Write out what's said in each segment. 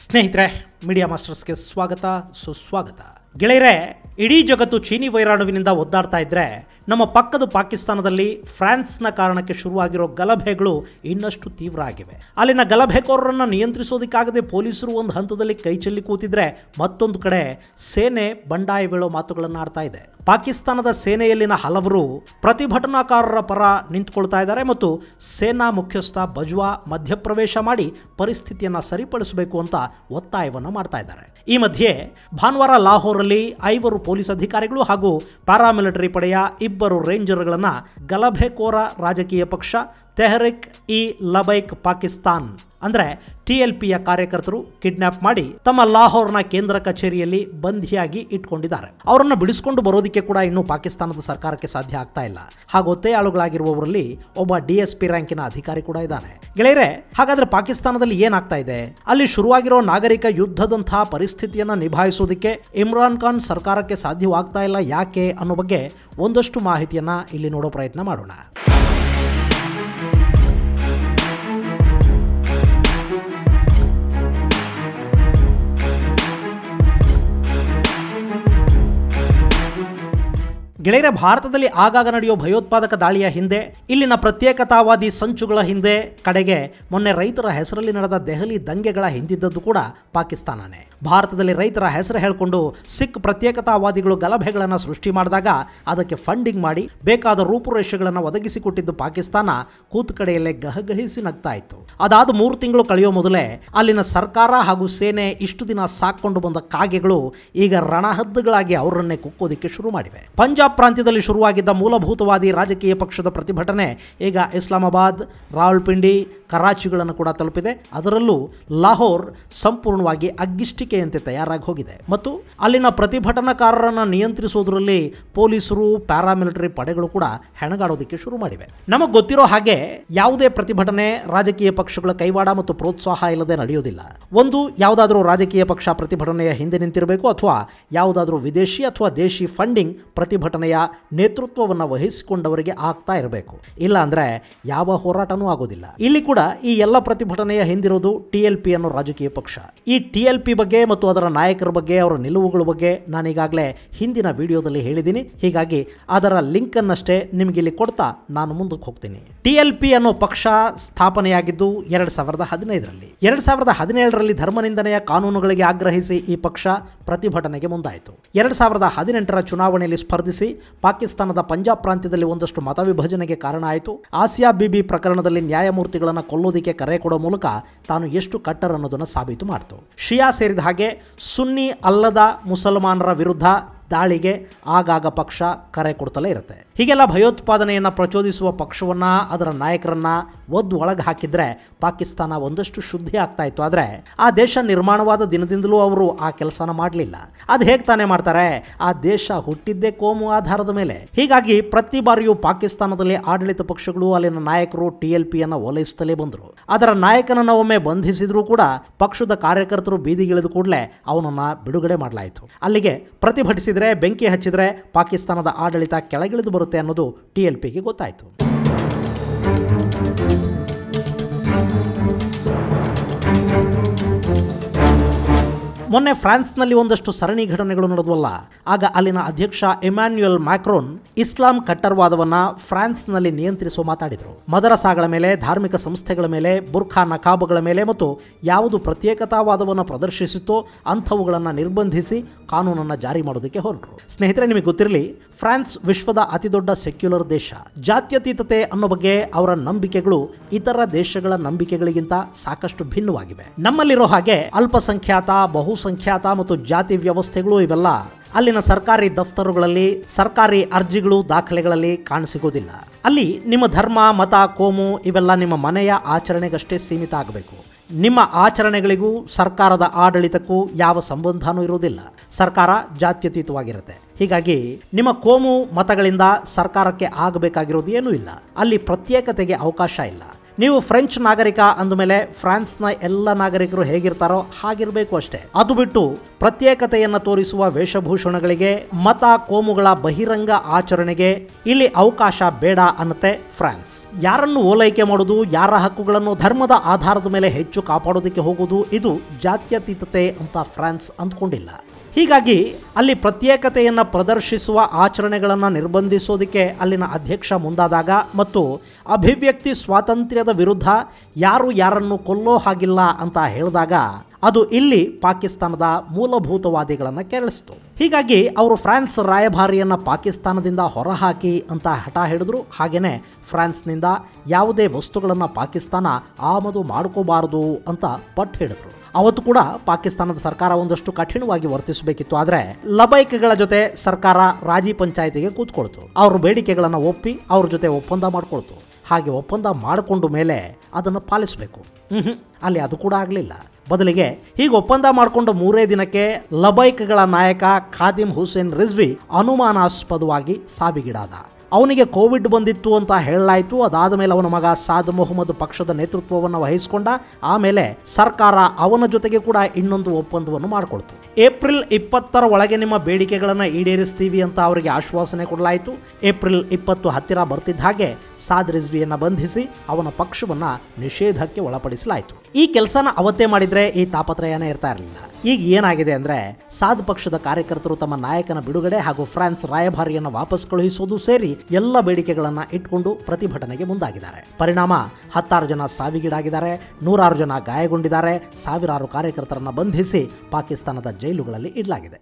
ಸ್ನೇಹಿತರೆ ಮೀಡಿಯಾ ಮಾಸ್ಟರ್ಸ್ಗೆ ಸ್ವಾಗತ ಸುಸ್ವಾಗತ ಗೆಳೆಯರೆ ಇಡೀ ಜಗತ್ತು ಚೀನಿ ವೈರಾಣುವಿನಿಂದ ಒದ್ದಾಡ್ತಾ ಇದ್ರೆ ನಮ್ಮ ಪಕ್ಕದ ಪಾಕಿಸ್ತಾನದಲ್ಲಿ ಫ್ರಾನ್ಸ್ನ ಕಾರಣಕ್ಕೆ ಶುರುವಾಗಿರೋ ಗಲಭೆಗಳು ಇನ್ನಷ್ಟು ತೀವ್ರ ಆಗಿವೆ ಅಲ್ಲಿನ ಗಲಭೆಕೋರರನ್ನು ನಿಯಂತ್ರಿಸೋದಕ್ಕಾಗದೆ ಪೊಲೀಸರು ಒಂದು ಹಂತದಲ್ಲಿ ಕೈ ಚೆಲ್ಲಿ ಕೂತಿದ್ರೆ ಮತ್ತೊಂದು ಕಡೆ ಸೇನೆ ಬಂಡಾಯ ಬೀಳೋ ಮಾತುಗಳನ್ನು ಆಡ್ತಾ ಇದೆ ಪಾಕಿಸ್ತಾನದ ಸೇನೆಯಲ್ಲಿನ ಹಲವರು ಪ್ರತಿಭಟನಾಕಾರರ ಪರ ನಿಂತ್ಕೊಳ್ತಾ ಇದ್ದಾರೆ ಮತ್ತು ಸೇನಾ ಮುಖ್ಯಸ್ಥ ಬಜ್ವಾ ಮಧ್ಯಪ್ರವೇಶ ಮಾಡಿ ಪರಿಸ್ಥಿತಿಯನ್ನು ಸರಿಪಡಿಸಬೇಕು ಅಂತ ಒತ್ತಾಯವನ್ನು ಮಾಡ್ತಾ ಇದ್ದಾರೆ ಈ ಮಧ್ಯೆ ಭಾನುವಾರ ಲಾಹೋರಲ್ಲಿ ಐವರು ಪೊಲೀಸ್ ಅಧಿಕಾರಿಗಳು ಹಾಗೂ ಪ್ಯಾರಾಮಿಲಿಟರಿ ಪಡೆಯ ಇಬ್ಬರು ರೇಂಜರ್ಗಳನ್ನು ಗಲಭೆಕೋರ ರಾಜಕೀಯ ಪಕ್ಷ ತೆಹರಿಕ್ ಇ ಲಬೈಕ್ ಪಾಕಿಸ್ತಾನ್ ಅಂದ್ರೆ ಟಿ ಎಲ್ ಪಿಯ ಕಾರ್ಯಕರ್ತರು ಕಿಡ್ನಾಪ್ ಮಾಡಿ ತಮ್ಮ ಲಾಹೋರ್ನ ಕೇಂದ್ರ ಕಚೇರಿಯಲ್ಲಿ ಬಂಧಿಯಾಗಿ ಇಟ್ಕೊಂಡಿದ್ದಾರೆ ಅವರನ್ನು ಬಿಡಿಸಿಕೊಂಡು ಬರೋದಕ್ಕೆ ಕೂಡ ಇನ್ನೂ ಪಾಕಿಸ್ತಾನದ ಸರ್ಕಾರಕ್ಕೆ ಸಾಧ್ಯ ಆಗ್ತಾ ಇಲ್ಲ ಹಾಗೂ ಒತ್ತೆಯಾಳುಗಳಾಗಿರುವವರಲ್ಲಿ ಒಬ್ಬ ಡಿ ಎಸ್ ಪಿ ರ್ಯಾಂಕಿನ ಅಧಿಕಾರಿ ಕೂಡ ಇದ್ದಾನೆ ಗೆಳೆಯರೆ ಹಾಗಾದ್ರೆ ಪಾಕಿಸ್ತಾನದಲ್ಲಿ ಏನಾಗ್ತಾ ಇದೆ ಅಲ್ಲಿ ಶುರುವಾಗಿರೋ ನಾಗರಿಕ ಯುದ್ಧದಂತಹ ಪರಿಸ್ಥಿತಿಯನ್ನು ನಿಭಾಯಿಸೋದಕ್ಕೆ ಇಮ್ರಾನ್ ಖಾನ್ ಸರ್ಕಾರಕ್ಕೆ ಸಾಧ್ಯವಾಗ್ತಾ ಇಲ್ಲ ಯಾಕೆ ಅನ್ನೋ ಬಗ್ಗೆ ಒಂದಷ್ಟು ಮಾಹಿತಿಯನ್ನ ಇಲ್ಲಿ ನೋಡೋ ಪ್ರಯತ್ನ ಮಾಡೋಣ ಗೆಳೆಯರೆ ಭಾರತದಲ್ಲಿ ಆಗಾಗ ನಡೆಯೋ ಭಯೋತ್ಪಾದಕ ದಾಳಿಯ ಹಿಂದೆ ಇಲ್ಲಿನ ಪ್ರತ್ಯೇಕತಾವಾದಿ ಸಂಚುಗಳ ಹಿಂದೆ ಕಡೆಗೆ ಮೊನ್ನೆ ರೈತರ ಹೆಸರಲ್ಲಿ ನಡೆದ ದೆಹಲಿ ದಂಗೆಗಳ ಹಿಂದಿದ್ದದ್ದು ಕೂಡ ಪಾಕಿಸ್ತಾನನೇ ಭಾರತದಲ್ಲಿ ರೈತರ ಹೆಸರು ಹೇಳಿಕೊಂಡು ಸಿಖ್ ಪ್ರತ್ಯೇಕತಾವಾದಿಗಳು ಗಲಭೆಗಳನ್ನು ಸೃಷ್ಟಿ ಮಾಡಿದಾಗ ಅದಕ್ಕೆ ಫಂಡಿಂಗ್ ಮಾಡಿ ಬೇಕಾದ ರೂಪುರೇಷೆಗಳನ್ನು ಒದಗಿಸಿಕೊಟ್ಟಿದ್ದು ಪಾಕಿಸ್ತಾನ ಕೂತು ಕಡೆಯಲ್ಲೇ ಗಹಗಹಿಸಿ ನಗ್ತಾ ಇತ್ತು ಅದಾದ ಮೂರು ತಿಂಗಳು ಕಳೆಯೋ ಮೊದಲೇ ಅಲ್ಲಿನ ಸರ್ಕಾರ ಹಾಗೂ ಸೇನೆ ಇಷ್ಟು ದಿನ ಸಾಕೊಂಡು ಬಂದ ಕಾಗೆಗಳು ಈಗ ರಣಹದ್ದುಗಳಾಗಿ ಅವರನ್ನೇ ಕುಕ್ಕೋದಿಕ್ಕೆ ಶುರು ಮಾಡಿವೆ ಪಂಜಾಬ್ ಪ್ರಾಂತ್ಯದಲ್ಲಿ ಶುರುವಾಗಿದ್ದ ಮೂಲಭೂತವಾದಿ ರಾಜಕೀಯ ಪಕ್ಷದ ಪ್ರತಿಭಟನೆ ಈಗ ಇಸ್ಲಾಮಾಬಾದ್ ರಾವಲ್ಪಿಂಡಿ ಕರಾಚಿಗಳನ್ನು ಕೂಡ ತಲುಪಿದೆ ಅದರಲ್ಲೂ ಲಾಹೋರ್ ಸಂಪೂರ್ಣವಾಗಿ ಅಗ್ಗಿಷ್ಟಿಕೆಯಂತೆ ತಯಾರಾಗಿ ಹೋಗಿದೆ ಮತ್ತು ಅಲ್ಲಿನ ಪ್ರತಿಭಟನಾಕಾರರನ್ನು ನಿಯಂತ್ರಿಸುವುದರಲ್ಲಿ ಪೊಲೀಸರು ಪ್ಯಾರಾಮಿಲಿಟರಿ ಪಡೆಗಳು ಕೂಡ ಹೆಣಗಾಡೋದಕ್ಕೆ ಶುರು ಮಾಡಿವೆ ನಮಗೆ ಗೊತ್ತಿರೋ ಹಾಗೆ ಯಾವುದೇ ಪ್ರತಿಭಟನೆ ರಾಜಕೀಯ ಪಕ್ಷಗಳ ಕೈವಾಡ ಮತ್ತು ಪ್ರೋತ್ಸಾಹ ಇಲ್ಲದೆ ನಡೆಯೋದಿಲ್ಲ ಒಂದು ಯಾವುದಾದ್ರೂ ರಾಜಕೀಯ ಪಕ್ಷ ಪ್ರತಿಭಟನೆಯ ಹಿಂದೆ ನಿಂತಿರಬೇಕು ಅಥವಾ ಯಾವುದಾದ್ರೂ ವಿದೇಶಿ ಅಥವಾ ದೇಶಿ ಫಂಡಿಂಗ್ ಪ್ರತಿಭಟನೆಯ ನೇತೃತ್ವವನ್ನು ವಹಿಸಿಕೊಂಡವರಿಗೆ ಆಗ್ತಾ ಇರಬೇಕು ಇಲ್ಲ ಅಂದ್ರೆ ಯಾವ ಹೋರಾಟನೂ ಆಗೋದಿಲ್ಲ ಇಲ್ಲಿ ಕೂಡ ಈ ಎಲ್ಲ ಪ್ರತಿಭಟನೆಯ ಹಿಂದಿರೋದು ಟಿ ಎಲ್ ಪಿ ಅನ್ನೋ ರಾಜಕೀಯ ಪಕ್ಷ ಈ ಟಿ ಎಲ್ ಪಿ ಬಗ್ಗೆ ಮತ್ತು ಅದರ ನಾಯಕರ ಬಗ್ಗೆ ಅವರ ನಿಲುವುಗಳ ಬಗ್ಗೆ ನಾನೀಗಾಗಲೇ ಹಿಂದಿನ ವಿಡಿಯೋದಲ್ಲಿ ಹೇಳಿದ್ದೀನಿ ಹೀಗಾಗಿ ಅದರ ಲಿಂಕ್ ಅನ್ನಷ್ಟೇ ನಿಮಗೆ ಇಲ್ಲಿ ಕೊಡ್ತಾ ನಾನು ಮುಂದಕ್ಕೆ ಹೋಗ್ತೀನಿ ಟಿ ಎಲ್ ಪಿ ಅನ್ನೋ ಪಕ್ಷ ಸ್ಥಾಪನೆಯಾಗಿದ್ದು ಎರಡ್ ಸಾವಿರದ ಹದಿನೈದರಲ್ಲಿ ಎರಡ್ ಸಾವಿರದ ಹದಿನೇಳರಲ್ಲಿ ಧರ್ಮನಿಂದನೆಯ ಕಾನೂನುಗಳಿಗೆ ಆಗ್ರಹಿಸಿ ಈ ಪಕ್ಷ ಪ್ರತಿಭಟನೆಗೆ ಮುಂದಾಯಿತು ಎರಡ್ ಸಾವಿರದ ಹದಿನೆಂಟರ ಚುನಾವಣೆಯಲ್ಲಿ ಸ್ಪರ್ಧಿಸಿ ಪಾಕಿಸ್ತಾನದ ಪಂಜಾಬ್ ಪ್ರಾಂತ್ಯದಲ್ಲಿ ಒಂದಷ್ಟು ಮತ ವಿಭಜನೆಗೆ ಕಾರಣ ಆಯಿತು ಆಸಿಯಾ ಬಿಬಿ ಪ್ರಕರಣದಲ್ಲಿ ನ್ಯಾಯಮೂರ್ತಿಗಳನ್ನು ಕೊಲ್ಲೋದಿಕ್ಕೆ ಕರೆ ಕೊಡೋ ಮೂಲಕ ತಾನು ಎಷ್ಟು ಕಟ್ಟರ್ ಅನ್ನೋದನ್ನು ಸಾಬೀತು ಮಾಡಿತು ಶಿಯಾ ಸೇರಿದ ಹಾಗೆ ಸುನ್ನಿ ಅಲ್ಲದ ಮುಸಲ್ಮಾನರ ವಿರುದ್ಧ ದಾಳಿಗೆ ಆಗಾಗ ಪಕ್ಷ ಕರೆ ಕೊಡ್ತಲೇ ಇರುತ್ತೆ ಹೀಗೆಲ್ಲ ಭಯೋತ್ಪಾದನೆಯನ್ನು ಪ್ರಚೋದಿಸುವ ಪಕ್ಷವನ್ನ ಅದರ ನಾಯಕರನ್ನ ಒದ್ದು ಒಳಗೆ ಹಾಕಿದ್ರೆ ಪಾಕಿಸ್ತಾನ ಒಂದಷ್ಟು ಶುದ್ಧಿ ಆಗ್ತಾ ಇತ್ತು ಆದರೆ ಆ ದೇಶ ನಿರ್ಮಾಣವಾದ ದಿನದಿಂದಲೂ ಅವರು ಆ ಕೆಲಸನ ಮಾಡಲಿಲ್ಲ ಅದು ಹೇಗೆ ತಾನೇ ಮಾಡ್ತಾರೆ ಆ ದೇಶ ಹುಟ್ಟಿದ್ದೇ ಕೋಮು ಆಧಾರದ ಮೇಲೆ ಹೀಗಾಗಿ ಪ್ರತಿ ಬಾರಿಯೂ ಪಾಕಿಸ್ತಾನದಲ್ಲಿ ಆಡಳಿತ ಪಕ್ಷಗಳು ಅಲ್ಲಿನ ನಾಯಕರು ಟಿ ಎಲ್ ಪಿಯನ್ನು ಓಲೈಸುತ್ತಲೇ ಬಂದರು ಅದರ ನಾಯಕನನ್ನು ಒಮ್ಮೆ ಬಂಧಿಸಿದ್ರೂ ಕೂಡ ಪಕ್ಷದ ಕಾರ್ಯಕರ್ತರು ಬೀದಿಗಿಳಿದ ಕೂಡಲೇ ಅವನನ್ನು ಬಿಡುಗಡೆ ಮಾಡಲಾಯಿತು ಅಲ್ಲಿಗೆ ಪ್ರತಿಭಟಿಸಿದರೆ ಬೆಂಕಿ ಹಚ್ಚಿದರೆ ಪಾಕಿಸ್ತಾನದ ಆಡಳಿತ ಕೆಳಗಿಳಿದು ಬರುತ್ತೆ ಅನ್ನೋದು ಟಿ ಎಲ್ ಪಿಗೆ ಗೊತ್ತಾಯಿತು ಮೊನ್ನೆ ಫ್ರಾನ್ಸ್ನಲ್ಲಿ ಒಂದಷ್ಟು ಸರಣಿ ಘಟನೆಗಳು ನಡೆದವಲ್ಲ ಆಗ ಅಲ್ಲಿನ ಅಧ್ಯಕ್ಷ ಇಮ್ಯಾನ್ಯುಯಲ್ ಮ್ಯಾಕ್ರೋನ್ ಇಸ್ಲಾಂ ಕಟ್ಟರ್ವಾದವನ್ನ ಫ್ರಾನ್ಸ್ನಲ್ಲಿ ನಿಯಂತ್ರಿಸುವ ಮಾತಾಡಿದರು ಮದರಸಾಗಳ ಮೇಲೆ ಧಾರ್ಮಿಕ ಸಂಸ್ಥೆಗಳ ಮೇಲೆ ಬುರ್ಖಾ ನಕಾಬುಗಳ ಮೇಲೆ ಮತ್ತು ಯಾವುದು ಪ್ರತ್ಯೇಕತಾವಾದವನ್ನು ಪ್ರದರ್ಶಿಸುತ್ತೋ ಅಂಥವುಗಳನ್ನು ನಿರ್ಬಂಧಿಸಿ ಕಾನೂನನ್ನು ಜಾರಿ ಮಾಡೋದಕ್ಕೆ ಹೊರಟರು ಸ್ನೇಹಿತರೆ ನಿಮಗೆ ಗೊತ್ತಿರಲಿ ಫ್ರಾನ್ಸ್ ವಿಶ್ವದ ಅತಿದೊಡ್ಡ ಸೆಕ್ಯುಲರ್ ದೇಶ ಜಾತ್ಯತೀತತೆ ಅನ್ನೋ ಬಗ್ಗೆ ಅವರ ನಂಬಿಕೆಗಳು ಇತರ ದೇಶಗಳ ನಂಬಿಕೆಗಳಿಗಿಂತ ಸಾಕಷ್ಟು ಭಿನ್ನವಾಗಿವೆ ನಮ್ಮಲ್ಲಿರೋ ಹಾಗೆ ಅಲ್ಪಸಂಖ್ಯಾತ ಬಹುಸಂಖ್ಯಾತ ಮತ್ತು ಜಾತಿ ವ್ಯವಸ್ಥೆಗಳು ಇವೆಲ್ಲ ಅಲ್ಲಿನ ಸರ್ಕಾರಿ ದಫ್ತರುಗಳಲ್ಲಿ ಸರ್ಕಾರಿ ಅರ್ಜಿಗಳು ದಾಖಲೆಗಳಲ್ಲಿ ಕಾಣಸಿಗೋದಿಲ್ಲ ಅಲ್ಲಿ ನಿಮ್ಮ ಧರ್ಮ ಮತ ಕೋಮು ಇವೆಲ್ಲ ನಿಮ್ಮ ಮನೆಯ ಆಚರಣೆಗಷ್ಟೇ ಸೀಮಿತ ಆಗಬೇಕು ನಿಮ್ಮ ಆಚರಣೆಗಳಿಗೂ ಸರ್ಕಾರದ ಆಡಳಿತಕ್ಕೂ ಯಾವ ಸಂಬಂಧನೂ ಇರುವುದಿಲ್ಲ ಸರ್ಕಾರ ಜಾತ್ಯತೀತವಾಗಿರುತ್ತೆ ಹೀಗಾಗಿ ನಿಮ್ಮ ಕೋಮು ಮತಗಳಿಂದ ಸರ್ಕಾರಕ್ಕೆ ಆಗಬೇಕಾಗಿರೋದು ಏನೂ ಇಲ್ಲ ಅಲ್ಲಿ ಪ್ರತ್ಯೇಕತೆಗೆ ಅವಕಾಶ ಇಲ್ಲ ನೀವು ಫ್ರೆಂಚ್ ನಾಗರಿಕ ಅಂದಮೇಲೆ ಫ್ರಾನ್ಸ್ನ ಎಲ್ಲ ನಾಗರಿಕರು ಹೇಗಿರ್ತಾರೋ ಹಾಗಿರಬೇಕು ಅಷ್ಟೇ ಅದು ಬಿಟ್ಟು ಪ್ರತ್ಯೇಕತೆಯನ್ನು ತೋರಿಸುವ ವೇಷಭೂಷಣಗಳಿಗೆ ಮತ ಕೋಮುಗಳ ಬಹಿರಂಗ ಆಚರಣೆಗೆ ಇಲ್ಲಿ ಅವಕಾಶ ಬೇಡ ಅನ್ನತ್ತೆ ಫ್ರಾನ್ಸ್ ಯಾರನ್ನು ಓಲೈಕೆ ಮಾಡೋದು ಯಾರ ಹಕ್ಕುಗಳನ್ನು ಧರ್ಮದ ಆಧಾರದ ಮೇಲೆ ಹೆಚ್ಚು ಕಾಪಾಡೋದಕ್ಕೆ ಹೋಗೋದು ಇದು ಜಾತ್ಯತೀತತೆ ಅಂತ ಫ್ರಾನ್ಸ್ ಅಂದ್ಕೊಂಡಿಲ್ಲ ಹೀಗಾಗಿ ಅಲ್ಲಿ ಪ್ರತ್ಯೇಕತೆಯನ್ನು ಪ್ರದರ್ಶಿಸುವ ಆಚರಣೆಗಳನ್ನು ನಿರ್ಬಂಧಿಸೋದಕ್ಕೆ ಅಲ್ಲಿನ ಅಧ್ಯಕ್ಷ ಮುಂದಾದಾಗ ಮತ್ತು ಅಭಿವ್ಯಕ್ತಿ ಸ್ವಾತಂತ್ರ್ಯದ ವಿರುದ್ಧ ಯಾರು ಯಾರನ್ನು ಕೊಲ್ಲೋ ಹಾಗಿಲ್ಲ ಅಂತ ಹೇಳಿದಾಗ ಅದು ಇಲ್ಲಿ ಪಾಕಿಸ್ತಾನದ ಮೂಲಭೂತವಾದಿಗಳನ್ನು ಕೆರಳಿಸಿತು ಹೀಗಾಗಿ ಅವರು ಫ್ರಾನ್ಸ್ ರಾಯಭಾರಿಯನ್ನು ಪಾಕಿಸ್ತಾನದಿಂದ ಹೊರಹಾಕಿ ಅಂತ ಹಠ ಹಿಡಿದ್ರು ಹಾಗೆಯೇ ಫ್ರಾನ್ಸ್ನಿಂದ ಯಾವುದೇ ವಸ್ತುಗಳನ್ನು ಪಾಕಿಸ್ತಾನ ಆಮದು ಮಾಡ್ಕೋಬಾರದು ಅಂತ ಪಟ್ಟು ಹಿಡಿದ್ರು ಅವತ್ತು ಕೂಡ ಪಾಕಿಸ್ತಾನದ ಸರ್ಕಾರ ಒಂದಷ್ಟು ಕಠಿಣವಾಗಿ ವರ್ತಿಸಬೇಕಿತ್ತು ಆದರೆ ಲಬೈಕ್ಗಳ ಜೊತೆ ಸರ್ಕಾರ ರಾಜಿ ಪಂಚಾಯಿತಿಗೆ ಕೂತ್ಕೊಳ್ತು ಅವ್ರ ಬೇಡಿಕೆಗಳನ್ನು ಒಪ್ಪಿ ಅವ್ರ ಜೊತೆ ಒಪ್ಪಂದ ಮಾಡ್ಕೊಳ್ತು ಹಾಗೆ ಒಪ್ಪಂದ ಮಾಡಿಕೊಂಡು ಮೇಲೆ ಅದನ್ನು ಪಾಲಿಸಬೇಕು ಹ್ಞೂ ಅಲ್ಲಿ ಅದು ಕೂಡ ಆಗಲಿಲ್ಲ ಬದಲಿಗೆ ಹೀಗೆ ಒಪ್ಪಂದ ಮಾಡಿಕೊಂಡು ಮೂರೇ ದಿನಕ್ಕೆ ಲಬೈಕ್ಗಳ ನಾಯಕ ಖಾದಿಮ್ ಹುಸೇನ್ ರಿಜ್ವಿ ಅನುಮಾನಾಸ್ಪದವಾಗಿ ಸಾವಿಗೀಡಾದ ಅವನಿಗೆ ಕೋವಿಡ್ ಬಂದಿತ್ತು ಅಂತ ಹೇಳಲಾಯಿತು ಅದಾದ ಮೇಲೆ ಅವನ ಮಗ ಸಾದ್ ಮೊಹಮ್ಮದ್ ಪಕ್ಷದ ನೇತೃತ್ವವನ್ನು ವಹಿಸಿಕೊಂಡ ಆಮೇಲೆ ಸರ್ಕಾರ ಅವನ ಜೊತೆಗೆ ಕೂಡ ಇನ್ನೊಂದು ಒಪ್ಪಂದವನ್ನು ಮಾಡಿಕೊಳ್ತು ಏಪ್ರಿಲ್ ಇಪ್ಪತ್ತರ ಒಳಗೆ ನಿಮ್ಮ ಬೇಡಿಕೆಗಳನ್ನು ಈಡೇರಿಸ್ತೀವಿ ಅಂತ ಅವರಿಗೆ ಆಶ್ವಾಸನೆ ಕೊಡಲಾಯಿತು ಏಪ್ರಿಲ್ ಇಪ್ಪತ್ತು ಹತ್ತಿರ ಬರ್ತಿದ್ದ ಹಾಗೆ ಸಾದ್ ರಿಜ್ವಿಯನ್ನು ಬಂಧಿಸಿ ಅವನ ಪಕ್ಷವನ್ನು ನಿಷೇಧಕ್ಕೆ ಒಳಪಡಿಸಲಾಯಿತು ಈ ಕೆಲಸನ ಅವತ್ತೇ ಮಾಡಿದ್ರೆ ಈ ತಾಪತ್ರಯನೇ ಇರ್ತಾ ಇರಲಿಲ್ಲ ಈಗ ಏನಾಗಿದೆ ಅಂದ್ರೆ ಸಾದ್ ಪಕ್ಷದ ಕಾರ್ಯಕರ್ತರು ತಮ್ಮ ನಾಯಕನ ಬಿಡುಗಡೆ ಹಾಗೂ ಫ್ರಾನ್ಸ್ ರಾಯಭಾರಿಯನ್ನು ವಾಪಸ್ ಕಳುಹಿಸುವುದು ಸೇರಿ ಎಲ್ಲ ಬೇಡಿಕೆಗಳನ್ನು ಇಟ್ಕೊಂಡು ಪ್ರತಿಭಟನೆಗೆ ಮುಂದಾಗಿದ್ದಾರೆ ಪರಿಣಾಮ ಹತ್ತಾರು ಜನ ಸಾವಿಗೀಡಾಗಿದ್ದಾರೆ ನೂರಾರು ಜನ ಗಾಯಗೊಂಡಿದ್ದಾರೆ ಸಾವಿರಾರು ಕಾರ್ಯಕರ್ತರನ್ನ ಬಂಧಿಸಿ ಪಾಕಿಸ್ತಾನದ ಜೈಲುಗಳಲ್ಲಿ ಇಡಲಾಗಿದೆ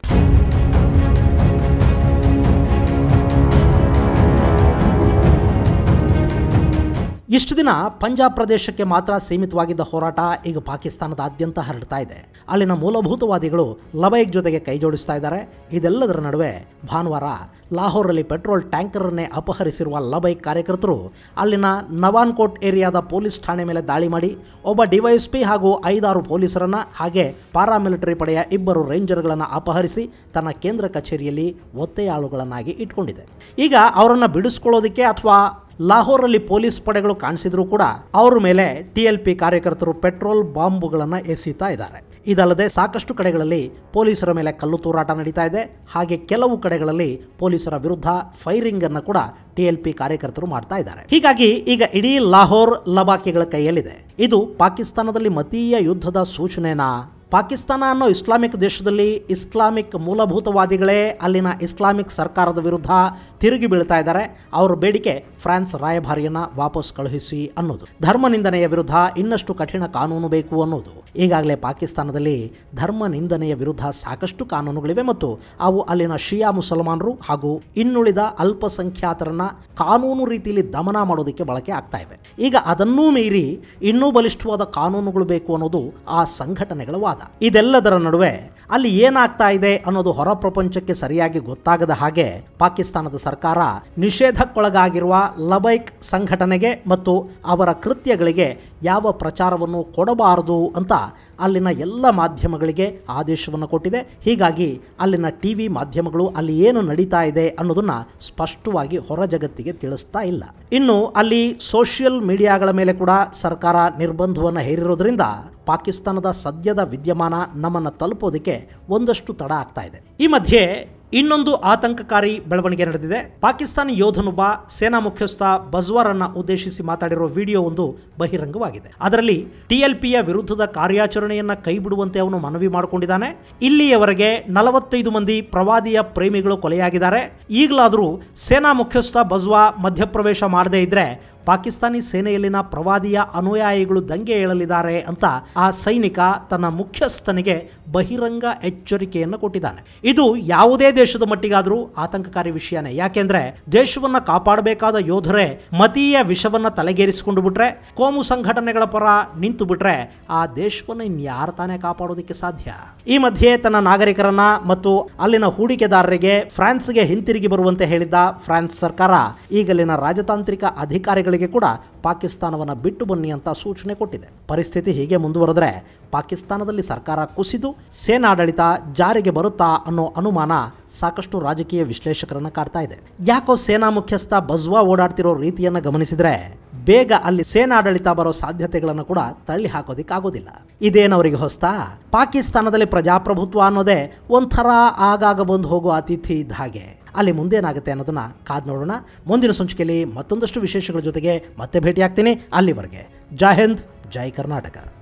ಇಷ್ಟು ದಿನ ಪಂಜಾಬ್ ಪ್ರದೇಶಕ್ಕೆ ಮಾತ್ರ ಸೀಮಿತವಾಗಿದ್ದ ಹೋರಾಟ ಈಗ ಪಾಕಿಸ್ತಾನದಾದ್ಯಂತ ಹರಡ್ತಾ ಇದೆ ಅಲ್ಲಿನ ಮೂಲಭೂತವಾದಿಗಳು ಲಬೈಕ್ ಜೊತೆಗೆ ಕೈ ಜೋಡಿಸ್ತಾ ಇದ್ದಾರೆ ಇದೆಲ್ಲದರ ನಡುವೆ ಭಾನುವಾರ ಲಾಹೋರಲ್ಲಿ ಪೆಟ್ರೋಲ್ ಟ್ಯಾಂಕರನ್ನೇ ಅಪಹರಿಸಿರುವ ಲಬೈಕ್ ಕಾರ್ಯಕರ್ತರು ಅಲ್ಲಿನ ನವಾನ್ಕೋಟ್ ಏರಿಯಾದ ಪೊಲೀಸ್ ಠಾಣೆ ಮೇಲೆ ದಾಳಿ ಮಾಡಿ ಒಬ್ಬ ಡಿವೈಎಸ್ಪಿ ಹಾಗೂ ಐದಾರು ಪೊಲೀಸರನ್ನ ಹಾಗೆ ಪಾರಾಮಿಲಿಟರಿ ಪಡೆಯ ಇಬ್ಬರು ರೇಂಜರ್ಗಳನ್ನು ಅಪಹರಿಸಿ ತನ್ನ ಕೇಂದ್ರ ಕಚೇರಿಯಲ್ಲಿ ಒತ್ತೆಯಾಳುಗಳನ್ನಾಗಿ ಇಟ್ಕೊಂಡಿದೆ ಈಗ ಅವರನ್ನು ಬಿಡಿಸ್ಕೊಳ್ಳೋದಕ್ಕೆ ಅಥವಾ ಲಾಹೋರಲ್ಲಿ ಪೊಲೀಸ್ ಪಡೆಗಳು ಕಾಣಿಸಿದ್ರು ಕೂಡ ಅವ್ರ ಮೇಲೆ ಟಿ ಎಲ್ ಪಿ ಕಾರ್ಯಕರ್ತರು ಪೆಟ್ರೋಲ್ ಬಾಂಬುಗಳನ್ನು ಎಸೀತಾ ಇದ್ದಾರೆ ಇದಲ್ಲದೆ ಸಾಕಷ್ಟು ಕಡೆಗಳಲ್ಲಿ ಪೊಲೀಸರ ಮೇಲೆ ಕಲ್ಲು ತೂರಾಟ ನಡೀತಾ ಇದೆ ಹಾಗೆ ಕೆಲವು ಕಡೆಗಳಲ್ಲಿ ಪೊಲೀಸರ ವಿರುದ್ಧ ಫೈರಿಂಗ್ ಅನ್ನು ಕೂಡ ಟಿ ಎಲ್ ಪಿ ಕಾರ್ಯಕರ್ತರು ಮಾಡ್ತಾ ಇದ್ದಾರೆ ಹೀಗಾಗಿ ಈಗ ಇಡೀ ಲಾಹೋರ್ ಲಬಾಕಿಗಳ ಕೈಯಲ್ಲಿದೆ ಇದು ಪಾಕಿಸ್ತಾನದಲ್ಲಿ ಮತೀಯ ಯುದ್ಧದ ಸೂಚನೆನಾ ಪಾಕಿಸ್ತಾನ ಅನ್ನೋ ಇಸ್ಲಾಮಿಕ್ ದೇಶದಲ್ಲಿ ಇಸ್ಲಾಮಿಕ್ ಮೂಲಭೂತವಾದಿಗಳೇ ಅಲ್ಲಿನ ಇಸ್ಲಾಮಿಕ್ ಸರ್ಕಾರದ ವಿರುದ್ಧ ತಿರುಗಿ ಬೀಳ್ತಾ ಇದ್ದಾರೆ ಅವರ ಬೇಡಿಕೆ ಫ್ರಾನ್ಸ್ ರಾಯಭಾರಿಯನ್ನ ವಾಪಸ್ ಕಳುಹಿಸಿ ಅನ್ನೋದು ಧರ್ಮ ನಿಂದನೆಯ ವಿರುದ್ಧ ಇನ್ನಷ್ಟು ಕಠಿಣ ಕಾನೂನು ಬೇಕು ಅನ್ನೋದು ಈಗಾಗಲೇ ಪಾಕಿಸ್ತಾನದಲ್ಲಿ ಧರ್ಮ ನಿಂದನೆಯ ವಿರುದ್ಧ ಸಾಕಷ್ಟು ಕಾನೂನುಗಳಿವೆ ಮತ್ತು ಅವು ಅಲ್ಲಿನ ಶಿಯಾ ಮುಸಲ್ಮಾನರು ಹಾಗೂ ಇನ್ನುಳಿದ ಅಲ್ಪಸಂಖ್ಯಾತರನ್ನ ಕಾನೂನು ರೀತಿಯಲ್ಲಿ ದಮನ ಮಾಡೋದಕ್ಕೆ ಬಳಕೆ ಆಗ್ತಾ ಇವೆ ಈಗ ಅದನ್ನೂ ಮೀರಿ ಇನ್ನೂ ಬಲಿಷ್ಠವಾದ ಕಾನೂನುಗಳು ಬೇಕು ಅನ್ನೋದು ಆ ಸಂಘಟನೆಗಳ ವಾದ ಇದೆಲ್ಲದರ ನಡುವೆ ಅಲ್ಲಿ ಏನಾಗ್ತಾ ಇದೆ ಅನ್ನೋದು ಹೊರ ಪ್ರಪಂಚಕ್ಕೆ ಸರಿಯಾಗಿ ಗೊತ್ತಾಗದ ಹಾಗೆ ಪಾಕಿಸ್ತಾನದ ಸರ್ಕಾರ ನಿಷೇಧಕ್ಕೊಳಗಾಗಿರುವ ಲಬೈಕ್ ಸಂಘಟನೆಗೆ ಮತ್ತು ಅವರ ಕೃತ್ಯಗಳಿಗೆ ಯಾವ ಪ್ರಚಾರವನ್ನು ಕೊಡಬಾರದು ಅಂತ ಅಲ್ಲಿನ ಎಲ್ಲ ಮಾಧ್ಯಮಗಳಿಗೆ ಆದೇಶವನ್ನು ಕೊಟ್ಟಿದೆ ಹೀಗಾಗಿ ಅಲ್ಲಿನ ಟಿ ವಿ ಮಾಧ್ಯಮಗಳು ಅಲ್ಲಿ ಏನು ನಡೀತಾ ಇದೆ ಅನ್ನೋದನ್ನ ಸ್ಪಷ್ಟವಾಗಿ ಹೊರ ಜಗತ್ತಿಗೆ ತಿಳಿಸ್ತಾ ಇಲ್ಲ ಇನ್ನು ಅಲ್ಲಿ ಸೋಷಿಯಲ್ ಮೀಡಿಯಾಗಳ ಮೇಲೆ ಕೂಡ ಸರ್ಕಾರ ನಿರ್ಬಂಧವನ್ನು ಹೇರಿರೋದ್ರಿಂದ ಪಾಕಿಸ್ತಾನದ ಸದ್ಯದ ವಿದ್ಯಮಾನ ನಮ್ಮನ್ನು ತಲುಪೋದಕ್ಕೆ ಒಂದಷ್ಟು ತಡ ಆಗ್ತಾ ಇದೆ ಈ ಮಧ್ಯೆ ಇನ್ನೊಂದು ಆತಂಕಕಾರಿ ಬೆಳವಣಿಗೆ ನಡೆದಿದೆ ಪಾಕಿಸ್ತಾನಿ ಯೋಧನೊಬ್ಬ ಸೇನಾ ಮುಖ್ಯಸ್ಥ ಬಜ್ವಾರನ್ನ ಉದ್ದೇಶಿಸಿ ಮಾತಾಡಿರೋ ವಿಡಿಯೋ ಒಂದು ಬಹಿರಂಗವಾಗಿದೆ ಅದರಲ್ಲಿ ಟಿಎಲ್ಪಿಯ ವಿರುದ್ಧದ ಕಾರ್ಯಾಚರಣೆಯನ್ನ ಕೈಬಿಡುವಂತೆ ಅವನು ಮನವಿ ಮಾಡಿಕೊಂಡಿದ್ದಾನೆ ಇಲ್ಲಿಯವರೆಗೆ ನಲವತ್ತೈದು ಮಂದಿ ಪ್ರವಾದಿಯ ಪ್ರೇಮಿಗಳು ಕೊಲೆಯಾಗಿದ್ದಾರೆ ಈಗಲಾದರೂ ಸೇನಾ ಮುಖ್ಯಸ್ಥ ಬಜ್ವಾ ಮಧ್ಯಪ್ರವೇಶ ಮಾಡದೇ ಇದ್ರೆ ಪಾಕಿಸ್ತಾನಿ ಸೇನೆಯಲ್ಲಿನ ಪ್ರವಾದಿಯ ಅನುಯಾಯಿಗಳು ದಂಗೆ ಏಳಲಿದ್ದಾರೆ ಅಂತ ಆ ಸೈನಿಕ ತನ್ನ ಮುಖ್ಯಸ್ಥನಿಗೆ ಬಹಿರಂಗ ಎಚ್ಚರಿಕೆಯನ್ನು ಕೊಟ್ಟಿದ್ದಾನೆ ಇದು ಯಾವುದೇ ದೇಶದ ಮಟ್ಟಿಗಾದರೂ ಆತಂಕಕಾರಿ ವಿಷಯನೇ ಯಾಕೆಂದ್ರೆ ದೇಶವನ್ನ ಕಾಪಾಡಬೇಕಾದ ಯೋಧರೇ ಮತೀಯ ವಿಷವನ್ನ ತಲೆಗೇರಿಸಿಕೊಂಡು ಬಿಟ್ರೆ ಕೋಮು ಸಂಘಟನೆಗಳ ಪರ ನಿಂತು ಬಿಟ್ರೆ ಆ ದೇಶವನ್ನ ಇನ್ಯಾರು ತಾನೇ ಕಾಪಾಡೋದಕ್ಕೆ ಸಾಧ್ಯ ಈ ಮಧ್ಯೆ ತನ್ನ ನಾಗರಿಕರನ್ನ ಮತ್ತು ಅಲ್ಲಿನ ಹೂಡಿಕೆದಾರರಿಗೆ ಫ್ರಾನ್ಸ್ಗೆ ಹಿಂತಿರುಗಿ ಬರುವಂತೆ ಹೇಳಿದ್ದ ಫ್ರಾನ್ಸ್ ಸರ್ಕಾರ ಈಗಲಿನ ರಾಜತಾಂತ್ರಿಕ ಅಧಿಕಾರಿಗಳಿಗೆ ಕೂಡ ಪಾಕಿಸ್ತಾನವನ್ನು ಬಿಟ್ಟು ಬನ್ನಿ ಅಂತ ಸೂಚನೆ ಕೊಟ್ಟಿದೆ ಪರಿಸ್ಥಿತಿ ಹೀಗೆ ಮುಂದುವರೆದ್ರೆ ಪಾಕಿಸ್ತಾನದಲ್ಲಿ ಸರ್ಕಾರ ಕುಸಿದು ಸೇನಾಡಳಿತ ಜಾರಿಗೆ ಬರುತ್ತಾ ಅನ್ನೋ ಅನುಮಾನ ಸಾಕಷ್ಟು ರಾಜಕೀಯ ವಿಶ್ಲೇಷಕರನ್ನ ಕಾಡ್ತಾ ಇದೆ ಯಾಕೋ ಸೇನಾ ಮುಖ್ಯಸ್ಥ ಬಜ್ವಾ ಓಡಾಡ್ತಿರೋ ರೀತಿಯನ್ನು ಗಮನಿಸಿದ್ರೆ ಬೇಗ ಅಲ್ಲಿ ಸೇನಾಡಳಿತ ಬರೋ ಸಾಧ್ಯತೆಗಳನ್ನು ಕೂಡ ತಳ್ಳಿ ಹಾಕೋದಿಕ್ಕಾಗೋದಿಲ್ಲ ಇದೇನವರಿಗೆ ಹೊಸ್ತಾ ಪಾಕಿಸ್ತಾನದಲ್ಲಿ ಪ್ರಜಾಪ್ರಭುತ್ವ ಅನ್ನೋದೇ ಒಂಥರ ಆಗಾಗ ಬಂದು ಹೋಗೋ ಅತಿಥಿ ಇದ್ದ ಹಾಗೆ ಅಲ್ಲಿ ಮುಂದೇನಾಗುತ್ತೆ ಅನ್ನೋದನ್ನ ಕಾದ್ ನೋಡೋಣ ಮುಂದಿನ ಸಂಚಿಕೆಯಲ್ಲಿ ಮತ್ತೊಂದಷ್ಟು ವಿಶೇಷಗಳ ಜೊತೆಗೆ ಮತ್ತೆ ಭೇಟಿಯಾಗ್ತೀನಿ ಅಲ್ಲಿವರೆಗೆ ಜೈ ಹಿಂದ್ ಜೈ ಕರ್ನಾಟಕ